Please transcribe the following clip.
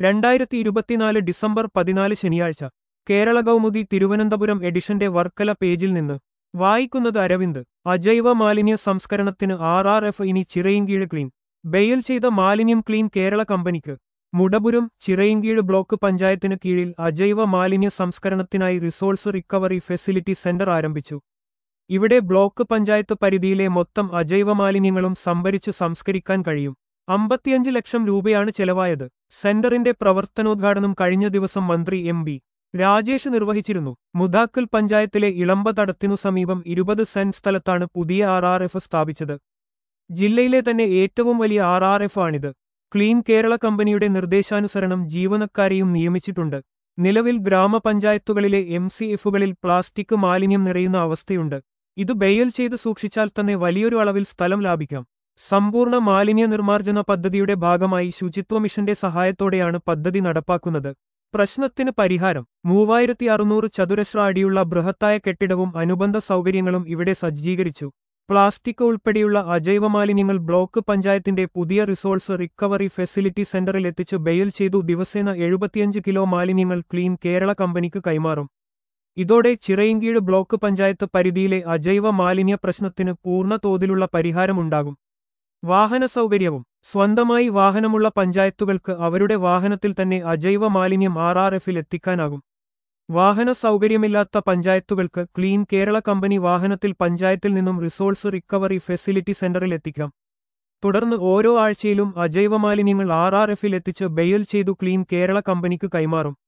രണ്ടായിരത്തി ഇരുപത്തിനാല് ഡിസംബർ പതിനാല് ശനിയാഴ്ച കേരള കൗമുദി തിരുവനന്തപുരം എഡിഷന്റെ വർക്കല പേജിൽ നിന്ന് വായിക്കുന്നത് അരവിന്ദ് അജൈവ മാലിന്യ സംസ്കരണത്തിന് ആർ ആർ എഫ് ഇനി ചിറയിൻകീഴ് ക്ലീൻ ബെയിൽ ചെയ്ത മാലിന്യം ക്ലീൻ കേരള കമ്പനിക്ക് മുടപുരം ചിറയിൻകീഴ് ബ്ലോക്ക് പഞ്ചായത്തിന് കീഴിൽ അജൈവ മാലിന്യ സംസ്കരണത്തിനായി റിസോഴ്സ് റിക്കവറി ഫെസിലിറ്റി സെന്റർ ആരംഭിച്ചു ഇവിടെ ബ്ലോക്ക് പഞ്ചായത്ത് പരിധിയിലെ മൊത്തം അജൈവ മാലിന്യങ്ങളും സംഭരിച്ച് സംസ്കരിക്കാൻ കഴിയും അമ്പത്തിയഞ്ച് ലക്ഷം രൂപയാണ് ചെലവായത് സെന്ററിന്റെ പ്രവർത്തനോദ്ഘാടനം കഴിഞ്ഞ ദിവസം മന്ത്രി എം ബി രാജേഷ് നിർവഹിച്ചിരുന്നു മുതാക്കൽ പഞ്ചായത്തിലെ ഇളമ്പ തടത്തിനു സമീപം ഇരുപത് സെന്റ് സ്ഥലത്താണ് പുതിയ ആർ ആർ എഫ് സ്ഥാപിച്ചത് ജില്ലയിലെ തന്നെ ഏറ്റവും വലിയ ആർ ആർ എഫ് ആണിത് ക്ലീൻ കേരള കമ്പനിയുടെ നിർദ്ദേശാനുസരണം ജീവനക്കാരെയും നിയമിച്ചിട്ടുണ്ട് നിലവിൽ ഗ്രാമപഞ്ചായത്തുകളിലെ എം സി എഫുകളിൽ പ്ലാസ്റ്റിക് മാലിന്യം നിറയുന്ന അവസ്ഥയുണ്ട് ഇത് ബെയിൽ ചെയ്ത് സൂക്ഷിച്ചാൽ തന്നെ വലിയൊരു അളവിൽ സ്ഥലം ലാഭിക്കാം സമ്പൂർണ്ണ മാലിന്യ നിർമ്മാർജ്ജന പദ്ധതിയുടെ ഭാഗമായി ശുചിത്വ മിഷന്റെ സഹായത്തോടെയാണ് പദ്ധതി നടപ്പാക്കുന്നത് പ്രശ്നത്തിന് പരിഹാരം മൂവായിരത്തി അറുന്നൂറ് ചതുരശ്ര അടിയുള്ള ബൃഹത്തായ കെട്ടിടവും അനുബന്ധ സൗകര്യങ്ങളും ഇവിടെ സജ്ജീകരിച്ചു പ്ലാസ്റ്റിക് ഉൾപ്പെടെയുള്ള അജൈവ മാലിന്യങ്ങൾ ബ്ലോക്ക് പഞ്ചായത്തിന്റെ പുതിയ റിസോഴ്സ് റിക്കവറി ഫെസിലിറ്റി സെന്ററിൽ എത്തിച്ച് ബെയിൽ ചെയ്തു ദിവസേന എഴുപത്തിയഞ്ച് കിലോ മാലിന്യങ്ങൾ ക്ലീൻ കേരള കമ്പനിക്ക് കൈമാറും ഇതോടെ ചിറയിൻകീഴ് ബ്ലോക്ക് പഞ്ചായത്ത് പരിധിയിലെ അജൈവ മാലിന്യ പ്രശ്നത്തിന് പൂർണ്ണ തോതിലുള്ള പരിഹാരമുണ്ടാകും വാഹന സൗകര്യവും സ്വന്തമായി വാഹനമുള്ള പഞ്ചായത്തുകൾക്ക് അവരുടെ വാഹനത്തിൽ തന്നെ അജൈവ മാലിന്യം ആർ ആർ എഫിൽ എത്തിക്കാനാകും വാഹന സൗകര്യമില്ലാത്ത പഞ്ചായത്തുകൾക്ക് ക്ലീൻ കേരള കമ്പനി വാഹനത്തിൽ പഞ്ചായത്തിൽ നിന്നും റിസോഴ്സ് റിക്കവറി ഫെസിലിറ്റി സെന്ററിൽ എത്തിക്കാം തുടർന്ന് ഓരോ ആഴ്ചയിലും അജൈവ മാലിന്യങ്ങൾ ആർ ആർ എഫിൽ എത്തിച്ച് ബെയിൽ ചെയ്തു ക്ലീൻ കേരള കമ്പനിക്ക് കൈമാറും